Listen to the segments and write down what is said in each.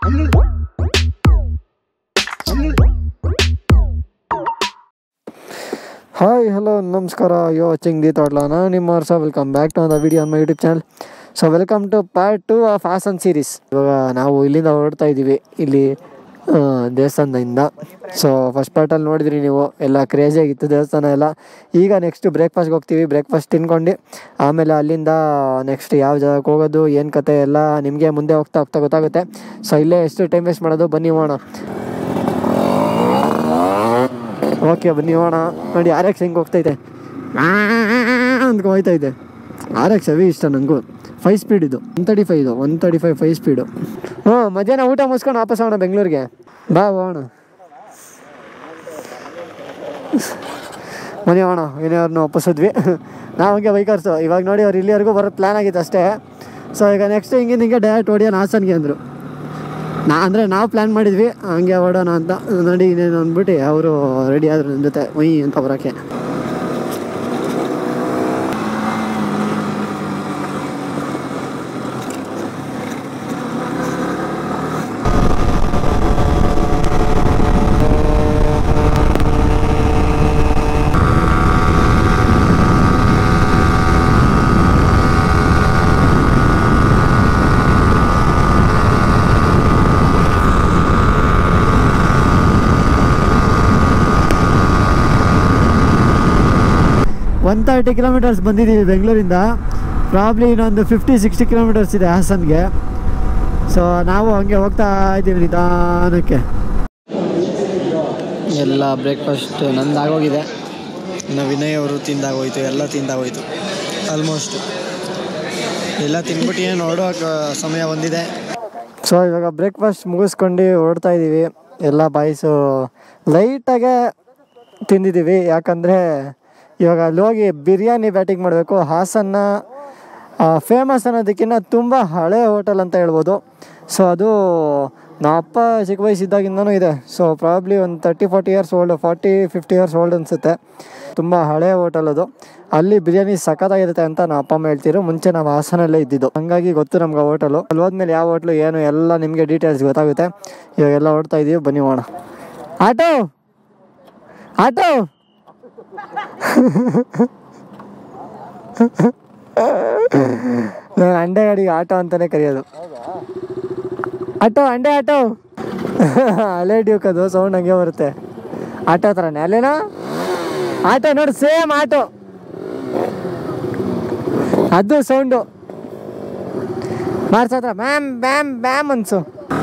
hi hello ನಮಸ್ಕಾರ ಯೋ watching the ತೋಟ್ಲ ನಾನು ನಿಮ್ಮ ವರ್ಷ welcome back to the video on my YouTube channel so welcome to part two of Hassan series ಇವಾಗ ನಾವು ಇಲ್ಲಿಂದ ಹೊರಡ್ತಾ ಇದ್ದೀವಿ ಇಲ್ಲಿ ಆ, ದೇವಸ್ಥಾನದಿಂದ ಸೊ ಫಸ್ಟ್ ಪಾರ್ಟಲ್ಲಿ ನೋಡಿದ್ರಿ ನೀವು ಎಲ್ಲ ಕ್ರೇಜಿಯಾಗಿತ್ತು ದೇವಸ್ಥಾನ ಎಲ್ಲ ಈಗ ನೆಕ್ಸ್ಟ್ ಬ್ರೇಕ್ಫಾಸ್ಟ್ಗೆ ಹೋಗ್ತೀವಿ ಬ್ರೇಕ್ಫಾಸ್ಟ್ ತಿನ್ಕೊಂಡು ಆಮೇಲೆ ಅಲ್ಲಿಂದ ನೆಕ್ಸ್ಟ್ ಯಾವ ಜಾಗಕ್ಕೆ ಹೋಗೋದು ಏನು ಕತೆ ಎಲ್ಲ ನಿಮಗೆ ಮುಂದೆ ಹೋಗ್ತಾ ಹೋಗ್ತಾ ಗೊತ್ತಾಗುತ್ತೆ ಸೊ ಇಲ್ಲೇ ಎಷ್ಟು ಟೈಮ್ ವೇಸ್ಟ್ ಮಾಡೋದು ಬನ್ನಿ ಹೋಗೋಣ ಓಕೆ ಬನ್ನಿ ಹೋಗೋಣ ನೋಡಿ ಆರ್ ಎಕ್ಸ್ ಹೆಂಗೆ ಹೋಗ್ತೈತೆ ಅಂತ ಹೋಯ್ತಾ ಇದೆ ಆರ್ ಎಕ್ಸ್ ಹೆವಿ ಇಷ್ಟ ನನಗೂ ಫೈವ್ ಸ್ಪೀಡ್ ಇದು ಒನ್ ತರ್ಟಿ ಫೈವ್ ಇದು one thirty five five speed ಹ್ಞೂ ಮಧ್ಯಾಹ್ನ ಊಟ ಮುಗಿಸ್ಕೊಂಡು ವಾಪಸ್ ಹೋಗೋಣ ಬೆಂಗಳೂರಿಗೆ ಬಾ ಹೋಗೋಣ ಮನೆ ಹೋಗೋಣ ಏನೇವ್ರನ್ನ ಒಪ್ಪಿಸಿದ್ವಿ ನಾವು ಹಂಗೆ ಬೈಕರ್ಸು ಇವಾಗ ನೋಡಿ ಅವ್ರು ಇಲ್ಲಿವರೆಗೂ ಬರೋ ಪ್ಲ್ಯಾನ್ ಆಗಿತ್ತು ಅಷ್ಟೇ ಸೊ ಈಗ ನೆಕ್ಸ್ಟ್ ಹಿಂಗೆ ಹಿಂಗೆ ಡೈರೆಕ್ಟ್ ಹೊಡಿಯೋಣ ಹಾಸನ್ಗೆ ಅಂದರು ನಾ ಅಂದರೆ ನಾವು ಪ್ಲ್ಯಾನ್ ಮಾಡಿದ್ವಿ ಹಂಗೆ ಹೊಡೋಣ ಅಂತ ನೋಡಿ ಇನ್ನೇನು ಅಂದ್ಬಿಟ್ಟು ಅವರು ರೆಡಿ ಆದರು ನನ್ನ ಜೊತೆ ಒಯ್ ಅಂತ ಬರೋಕ್ಕೆ ಒನ್ ತರ್ಟಿ ಕಿಲೋಮೀಟರ್ಸ್ ಬಂದಿದ್ದೀವಿ ಬೆಂಗಳೂರಿಂದ ಪ್ರಾಬ್ಲಿ ಇನ್ನೊಂದು ಫಿಫ್ಟಿ ಸಿಕ್ಸ್ಟಿ ಕಿಲೋಮೀಟರ್ಸ್ ಇದೆ ಹಾಸನ್ಗೆ ಸೊ ನಾವು ಹಂಗೆ ಹೋಗ್ತಾ ಇದ್ದೀವಿ ನಿಧಾನಕ್ಕೆ ಎಲ್ಲ ಬ್ರೇಕ್ಫಾಸ್ಟ್ ನಂದು ಆಗೋಗಿದೆ ಇನ್ನು ವಿನಯ್ ಅವರು ತಿಂದಾಗೋಯ್ತು ಎಲ್ಲ ತಿಂದಾಗೋಯ್ತು ಆಲ್ಮೋಸ್ಟ್ ಎಲ್ಲ ತಿಂದ್ಬಿಟ್ಟು ಏನು ಹೊರಡುವ ಸಮಯ ಬಂದಿದೆ ಸೊ ಇವಾಗ ಬ್ರೇಕ್ಫಾಸ್ಟ್ ಮುಗಿಸ್ಕೊಂಡು ಹೊರಡ್ತಾ ಇದ್ದೀವಿ ಎಲ್ಲ ಬಾಯ್ಸು ಲೈಟಾಗೆ ತಿಂದಿದ್ದೀವಿ ಯಾಕಂದರೆ ಇವಾಗ ಅಲ್ಲಿ ಹೋಗಿ ಬಿರಿಯಾನಿ ಬ್ಯಾಟಿಂಗ್ ಮಾಡಬೇಕು ಹಾಸನ್ನ ಫೇಮಸ್ ಅನ್ನೋದಕ್ಕಿಂತ ತುಂಬ ಹಳೆ ಹೋಟೆಲ್ ಅಂತ ಹೇಳ್ಬೋದು ಸೊ ಅದು ನಮ್ಮ ಅಪ್ಪ ಚಿಕ್ಕ ವಯಸ್ಸಿದ್ದಾಗಿಂದನೂ ಇದೆ ಸೊ ಪ್ರಾಬ್ಲಿ ಒಂದು thirty forty years old forty fifty years old ಅನಿಸುತ್ತೆ ತುಂಬ ಹಳೆ ಹೋಟೆಲ್ ಅದು ಅಲ್ಲಿ ಬಿರಿಯಾನಿ ಸಖತ್ತಾಗಿರುತ್ತೆ ಅಂತ ನಮ್ಮ ಅಪ್ಪ ಅಮ್ಮ ಹೇಳ್ತಿರು ಮುಂಚೆ ನಾವು ಹಾಸನಲ್ಲೇ ಇದ್ದಿದ್ದು ಹಂಗಾಗಿ ಗೊತ್ತು ನಮ್ಗೆ ಹೋಟೆಲು ಅಲ್ಲಿ ಹೋದ್ಮೇಲೆ ಯಾವ ಹೋಟ್ಲು ಏನು ಎಲ್ಲ ನಿಮಗೆ ಡೀಟೇಲ್ಸ್ ಗೊತ್ತಾಗುತ್ತೆ ಇವಾಗೆಲ್ಲ ಹೊಡ್ತಾ ಇದೀವಿ ಬನ್ನಿ ಹೋಗೋಣ ಆಟೋ ಆಟೋ ನಾನು ಅಂಡೆ ಗಾಡಿಗೆ ಆಟೋ ಅಂತಾನೆ ಕರೆಯೋದು ಆಟೋ ಅಂಡೆ ಆಟೋ ಹಳೆ ಡ್ಯೂಕ್ ಅದು ಸೌಂಡ್ ಹಂಗೆ ಬರುತ್ತೆ ಆಟೋ ಥರನೇ ಅಲ್ಲೇನೋ ಆಟೋ ನೋಡಿ ಸೇಮ್ ಆಟೋ ಅದು ಸೌಂಡು ಮಾಡ್ಸತ್ರ ಮ್ಯಾಮ್ ಬ್ಯಾಮ್ ಬ್ಯಾಮ್ ಅನ್ಸು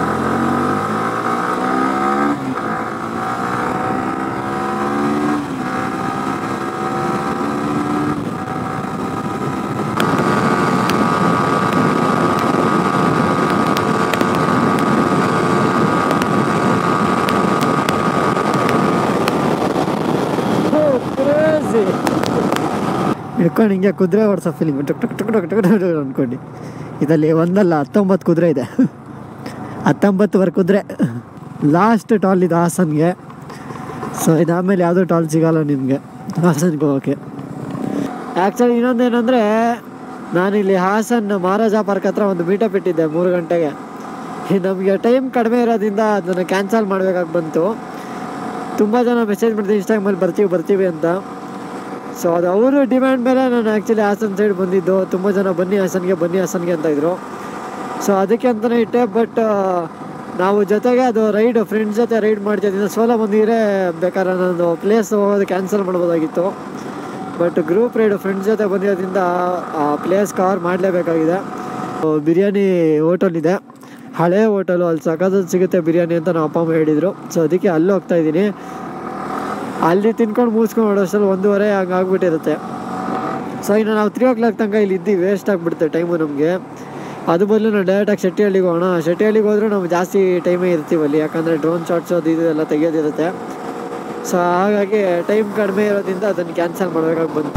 ಹಿಡ್ಕೊಂಡು ಹಿಂಗೆ ಕುದುರೆ ಓಡಿಸೋ ಫೀಲಿಂಗ್ ಟುಕ್ ಟುಕ್ ಟುಕ್ ಟುಕ್ ಟುಕ್ ಟುಕ್ ಟುಕ್ ಅಂದ್ಕೊಂಡು ಇದರಲ್ಲಿ ಒಂದಲ್ಲ ಹತ್ತೊಂಬತ್ತು ಕುದುರೆ ಇದೆ ಹತ್ತೊಂಬತ್ತುವರೆ ಕುದುರೆ ಲಾಸ್ಟ್ ಟಾಲ್ ಇದು ಹಾಸನ್ಗೆ ಸೊ ಇದಾದಮೇಲೆ ಯಾವುದೂ ಟಾಲ್ ಸಿಗಲ್ಲ ನಿಮಗೆ ಹಾಸನ್ಗೆ ಹೋಗೋಕ್ಕೆ ಆ್ಯಕ್ಚುಲಿ ಇನ್ನೊಂದೇನೆಂದರೆ ನಾನಿಲ್ಲಿ ಹಾಸನ್ ಮಹಾರಾಜ ಪಾರ್ಕ್ ಹತ್ರ ಒಂದು ಮೀಟಪ್ ಇಟ್ಟಿದ್ದೆ ಮೂರು ಗಂಟೆಗೆ ನಮಗೆ ಟೈಮ್ ಕಡಿಮೆ ಇರೋದ್ರಿಂದ ಅದನ್ನು ಕ್ಯಾನ್ಸಲ್ ಮಾಡಬೇಕಾಗಿ ಬಂತು ತುಂಬ ಜನ ಮೆಸೇಜ್ ಮಾಡಿದೆ ಇನ್ಸ್ಟಾಗ್ರಾಮಲ್ಲಿ ಬರ್ತೀವಿ ಬರ್ತೀವಿ ಅಂತ ಸೊ ಅದು ಅವರು ಡಿಮ್ಯಾಂಡ್ ಮೇಲೆ ನಾನು ಆ್ಯಕ್ಚುಲಿ ಹಾಸನ್ ಸೈಡ್ ಬಂದಿದ್ದು ತುಂಬ ಜನ ಬನ್ನಿ ಹಾಸನ್ಗೆ ಬನ್ನಿ ಹಾಸನ್ಗೆ ಅಂತ ಇದ್ರು ಸೊ ಅದಕ್ಕೆ ಅಂತಲೇ ಇಟ್ಟೆ ಬಟ್ ನಾವು ಜೊತೆಗೆ ಅದು ರೈಡ್ ಫ್ರೆಂಡ್ಸ್ ಜೊತೆ ರೈಡ್ ಮಾಡ್ತಿದ್ದೀನಿ ಸೋಲೋ ಬಂದಿದ್ರೆ ಬೇಕಾದ್ರೆ ನಾನು ಪ್ಲೇಸ್ ಹೋಗೋದು ಕ್ಯಾನ್ಸಲ್ ಮಾಡ್ಬೋದಾಗಿತ್ತು ಬಟ್ ಗ್ರೂಪ್ ರೈಡ್ ಫ್ರೆಂಡ್ಸ್ ಜೊತೆ ಬಂದಿರೋದ್ರಿಂದ ಆ ಪ್ಲೇಸ್ ಕವರ್ ಮಾಡಲೇಬೇಕಾಗಿದೆ ಬಿರಿಯಾನಿ ಹೋಟೆಲ್ ಇದೆ ಹಳೆ ಹೋಟೆಲು ಅಲ್ಲಿ ಸಖತ್ ಸಿಗುತ್ತೆ ಬಿರಿಯಾನಿ ಅಂತ ನಮ್ಮ ಅಪ್ಪ ಅಮ್ಮ ಹೇಳಿದರು ಸೊ ಅದಕ್ಕೆ ಅಲ್ಲಿ ಹೋಗ್ತಾ ಇದ್ದೀನಿ ಅಲ್ಲಿ ತಿನ್ಕೊಂಡು ಮುಗಿಸ್ಕೊಂಡು ಹೊಡೋಷ್ಟರಲ್ಲಿ ಒಂದೂವರೆ ಹಂಗೆ ಆಗ್ಬಿಟ್ಟಿರುತ್ತೆ ಸೊ ಇನ್ನು ನಾವು ತ್ರೀ ಓ ಕ್ಲಾಕ್ ತನಕ ಇಲ್ಲಿ ಇದ್ದೀವಿ ವೇಸ್ಟ್ ಆಗಿಬಿಡುತ್ತೆ ಟೈಮು ನಮಗೆ ಅದು ಬದಲು ನಾವು ಡೈರೆಕ್ಟಾಗಿ ಶೆಟ್ಟಿಹಳ್ಳಿಗೆ ಹೋಗೋಣ ಶೆಟ್ಟಿಹಳ್ಳಿಗೆ ಹೋದ್ರೂ ನಾವು ಜಾಸ್ತಿ ಟೈಮೇ ಇರ್ತೀವಿ ಅಲ್ಲಿ ಯಾಕಂದರೆ ಡ್ರೋನ್ ಶಾಟ್ಸ್ ಅದು ಇದು ಎಲ್ಲ ತೆಗೆಯೋದಿರುತ್ತೆ ಸೊ ಹಾಗಾಗಿ ಟೈಮ್ ಕಡಿಮೆ ಇರೋದ್ರಿಂದ ಅದನ್ನು ಕ್ಯಾನ್ಸಲ್ ಮಾಡಬೇಕಾಗಿ ಬಂತು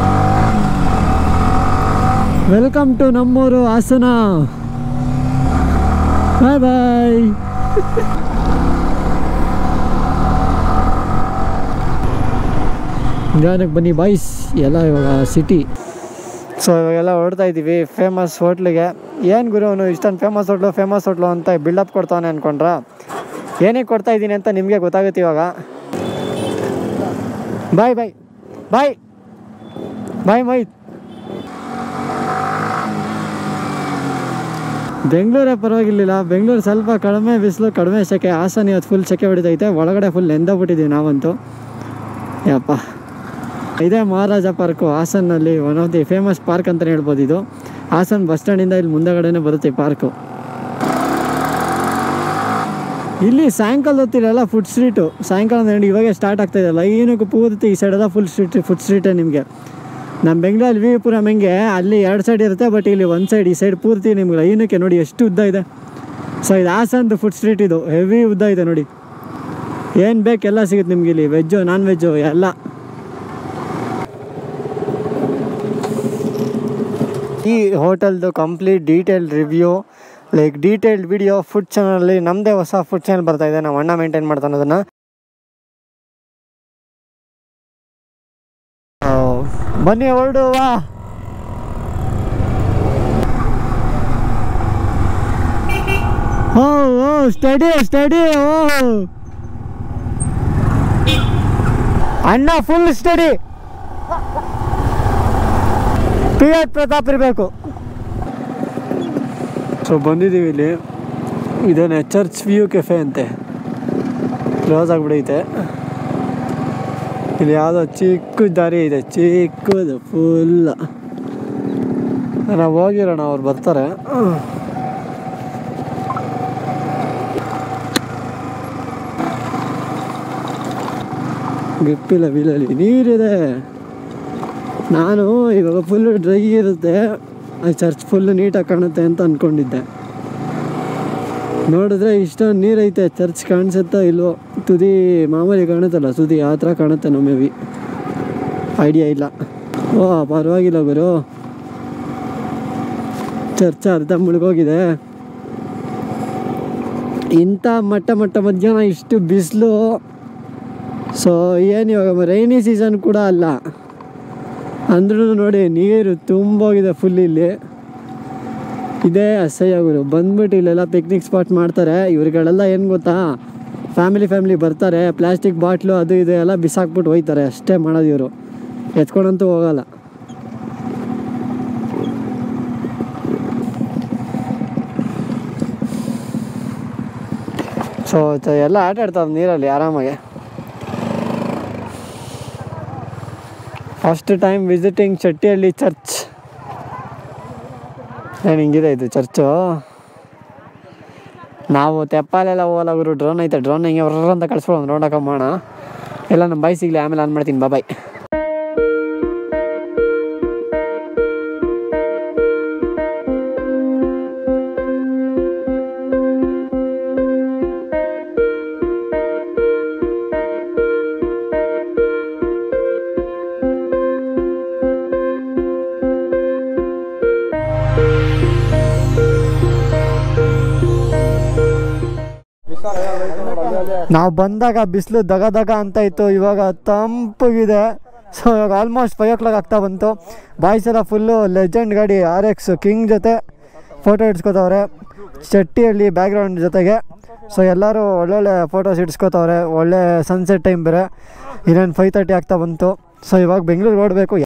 ವೆಲ್ಕಮ್ ಟು ನಮ್ಮೂರು ಹಾಸನ ಬಾಯ್ ಬಾಯ್ ನಿಧಾನಕ್ಕೆ ಬನ್ನಿ ಬಾಯ್ಸ್ ಎಲ್ಲ ಇವಾಗ ಸಿಟಿ ಸೊ ಇವಾಗೆಲ್ಲ ಹೊರಡ್ತಾ ಇದ್ದೀವಿ ಫೇಮಸ್ ಹೋಟ್ಲಿಗೆ ಏನು ಗುರು ಅವನು ಇಷ್ಟೊಂದು ಫೇಮಸ್ ಹೋಟ್ಲು ಫೇಮಸ್ ಹೋಟ್ಲು ಅಂತ ಬಿಲ್ಡಪ್ ಕೊಡ್ತಾವನೆ ಅಂದ್ಕೊಂಡ್ರ ಏನಕ್ಕೆ ಕೊಡ್ತಾ ಇದ್ದೀನಿ ಅಂತ ನಿಮಗೆ ಗೊತ್ತಾಗುತ್ತೆ ಇವಾಗ ಬಾಯ್ ಬಾಯ್ ಬಾಯ್ ಬಾಯ್ ಮೈ ಬೆಂಗಳೂರೇ ಪರವಾಗಿರ್ಲಿಲ್ಲ ಬೆಂಗಳೂರು ಸ್ವಲ್ಪ ಕಡಿಮೆ ಬಿಸಿಲು ಕಡಿಮೆ ಸೆಕೆ ಹಾಸನ ಇವತ್ತು ಫುಲ್ ಸೆಕೆ ಹೊಡಿತೈತೆ ಒಳಗಡೆ ಫುಲ್ ನೆಂದೋಗ್ಬಿಟ್ಟಿದ್ದೀವಿ ನಾವಂತೂ ಯಪ್ಪ ಇದೇ ಮಹಾರಾಜ ಪಾರ್ಕು ಹಾಸನಲ್ಲಿ one of the famous park ಅಂತಲೇ ಹೇಳ್ಬೋದು ಇದು ಹಾಸನ್ ಬಸ್ ಸ್ಟ್ಯಾಂಡಿಂದ ಇಲ್ಲಿ ಮುಂದೆಗಡೆನೇ ಬರುತ್ತೆ ಈ ಪಾರ್ಕು ಇಲ್ಲಿ ಸಾಯಂಕಾಲ ಹೊತ್ತಿರಲ್ಲ ಫುಡ್ ಸ್ಟ್ರೀಟು ಸಾಯಂಕಾಲ ನೋಡಿ ಇವಾಗೆ ಸ್ಟಾರ್ಟ್ ಆಗ್ತಾ ಇದೆಯಲ್ಲ ಏನಕ್ಕೆ ಪೂರ್ತಿ ಈ ಸೈಡೆಲ್ಲ ಫುಲ್ ಸ್ಟ್ರೀಟ್ ಫುಡ್ ಸ್ಟ್ರೀಟೇ ನಿಮಗೆ ನಮ್ಮ ಬೆಂಗಳೂರಲ್ಲಿ ವಿ ಪುರಂ ಹೆಂಗೆ ಅಲ್ಲಿ ಎರಡು ಸೈಡ್ ಇರುತ್ತೆ ಬಟ್ ಇಲ್ಲಿ ಒಂದು ಸೈಡ್ ಈ ಸೈಡ್ ಪೂರ್ತಿ ನಿಮ್ಗೆ ಲೈನಕ್ಕೆ ನೋಡಿ ಎಷ್ಟು ಉದ್ದ ಇದೆ ಸೊ ಇದು ಹಾಸನ್ದು ಫುಡ್ ಸ್ಟ್ರೀಟ್ ಇದು ಹೆವಿ ಉದ್ದ ಇದೆ ನೋಡಿ ಏನು ಬೇಕೆಲ್ಲ ಸಿಗುತ್ತೆ ನಿಮ್ಗೆ ಇಲ್ಲಿ ವೆಜ್ಜು ನಾನ್ ವೆಜ್ಜು ಎಲ್ಲ ಈ ಹೋಟೆಲ್ದು complete detailed review like detailed video food ಚಾನಲಲ್ಲಿ ನಮ್ಮದೇ ಹೊಸ ಫುಡ್ ಚಾನಲ್ ಬರ್ತಾ ಇದೆ ನಾವು ಅಣ್ಣ ಮೇಂಟೈನ್ ಮಾಡ್ತಾನೆ ಅದನ್ನು ಬನ್ನಿ ಹೊರಡುವ ಓ ಓ ಸ್ಟಡಿ ಸ್ಟಡಿ ಓ ಅಣ್ಣ full study P H Pratap ಇರಬೇಕು ಸೊ ಬಂದಿದ್ದೀವಿ ಇಲ್ಲಿ ಇದೇನೆ ಚರ್ಚ್ ವ್ಯೂ ಕೆಫೆ ಅಂತೆ ಕ್ಲೋಸ್ ಆಗಿಬಿಡೈತೆ ಇಲ್ಲಿ ಯಾವುದೋ ಚಿಕ್ಕ ದಾರಿ ಇದೆ ಚಿಕ್ಕದು ಫುಲ್ ನಾವು ಹೋಗಿರೋಣ ಅವ್ರು ಬರ್ತಾರೆ ಗ್ರಿಪ್ಪಿಲ್ಲ ವೀಲಲ್ಲಿ ನೀರಿದೆ ನಾನು ಇವಾಗ ಫುಲ್ಲು ಡ್ರೈ ಇರುತ್ತೆ ಆ ಚರ್ಚ್ ಫುಲ್ಲು ನೀಟಾಗಿ ಕಾಣುತ್ತೆ ಅಂತ ಅಂದ್ಕೊಂಡಿದ್ದೆ ನೋಡಿದ್ರೆ ಇಷ್ಟೊಂದು ನೀರೈತೆ ಚರ್ಚ್ ಕಾಣಿಸುತ್ತೋ ಇಲ್ವೋ ತುದಿ ಮಾಮೂಲಿ ಕಾಣುತ್ತಲ್ಲ ತುದಿ ಆ ಥರ ಕಾಣುತ್ತೆ ನಮ್ಮ ಮೇ ಬಿ ಐಡಿಯಾ ಇಲ್ಲ ಓ ಪರವಾಗಿಲ್ಲ ಗುರು ಚರ್ಚ್ ಅರ್ಧ ಮುಳುಗೋಗಿದೆ ಇಂಥ ಮಟ್ಟ ಮಟ್ಟ ಮಧ್ಯಾಹ್ನ ಇಷ್ಟು ಬಿಸಿಲು ಸೊ ಏನು ಇವಾಗ ರೈನಿ ಸೀಸನ್ ಕೂಡ ಅಲ್ಲ ಅಂದ್ರೂ ನೋಡಿ ನೀರು ತುಂಬೋಗಿದೆ ಫುಲ್ ಇಲ್ಲಿ ಇದೇ ಅಸಹ್ಯ ಗುರು ಬಂದ್ಬಿಟ್ಟು ಇಲ್ಲೆಲ್ಲ ಪಿಕ್ನಿಕ್ ಸ್ಪಾಟ್ ಮಾಡ್ತಾರೆ ಇವ್ರುಗಳೆಲ್ಲ ಏನು ಗೊತ್ತಾ ಫ್ಯಾಮಿಲಿ ಫ್ಯಾಮಿಲಿ ಬರ್ತಾರೆ ಪ್ಲಾಸ್ಟಿಕ್ ಬಾಟ್ಲು ಅದು ಇದು ಎಲ್ಲ ಬಿಸಾಕ್ಬಿಟ್ಟು ಹೋಯ್ತಾರೆ ಅಷ್ಟೇ ಮಾಡೋದು ಇವರು ಎತ್ಕೊಂಡಂತೂ ಹೋಗಲ್ಲ ಸೊ ಎಲ್ಲ ಆಟ ಆಡ್ತಾವೆ ನೀರಲ್ಲಿ ಆರಾಮಾಗಿ first time visiting Chattihalli church ಏನು ಹಿಂಗಿದೆ ಇದು ಚರ್ಚು ನಾವು ತೆಪ್ಪಾಲೆಲ್ಲ ಹೋಗಲ್ಲ ಗುರು ಡ್ರೋನ್ ಐತೆ ಡ್ರೋನ್ ಹಿಂಗೆ ಅವ್ರ ಅಂತ ಕಳಿಸ್ಬಿಡೋಣ ಡ್ರೋನ್ ಹಾಕೊಂಬೋಣ ಎಲ್ಲ ನಮ್ಮ ಬಾಯ್ ಸಿಗಲಿ ಆಮೇಲೆ ಆನ್ ಮಾಡ್ತೀನಿ ಬಾಯ್ ನಾವು ಬಂದಾಗ ಬಿಸಿಲು ದಗ ದಗ ಅಂತ ಇತ್ತು ಇವಾಗ ತಂಪಗಿದೆ ಸೊ ಇವಾಗ ಆಲ್ಮೋಸ್ಟ್ ಫೈವ್ ಓ ಕ್ಲಾಕ್ ಆಗ್ತಾ ಬಂತು ಬಾಯ್ಸ್ ಎಲ್ಲ ಫುಲ್ಲು ಲೆಜೆಂಡ್ ಗಾಡಿ ಆರ್ ಎಕ್ಸ್ ಕಿಂಗ್ ಜೊತೆ ಫೋಟೋ ಇಡ್ಸ್ಕೊತವ್ರೆ ಚಟ್ಟಿಯಲ್ಲಿ ಬ್ಯಾಕ್ಗ್ರೌಂಡ್ ಜೊತೆಗೆ ಸೊ ಎಲ್ಲರೂ ಒಳ್ಳೊಳ್ಳೆ ಫೋಟೋಸ್ ಇಡ್ಸ್ಕೊತವ್ರೆ ಒಳ್ಳೆ ಸನ್ಸೆಟ್ ಟೈಮ್ ಬೇರೆ ಇನ್ನೇನು ಫೈವ್ ತರ್ಟಿ ಆಗ್ತಾ ಬಂತು ಸೊ ಇವಾಗ ಬೆಂಗಳೂರಿಗೆ ಓಡಬೇಕು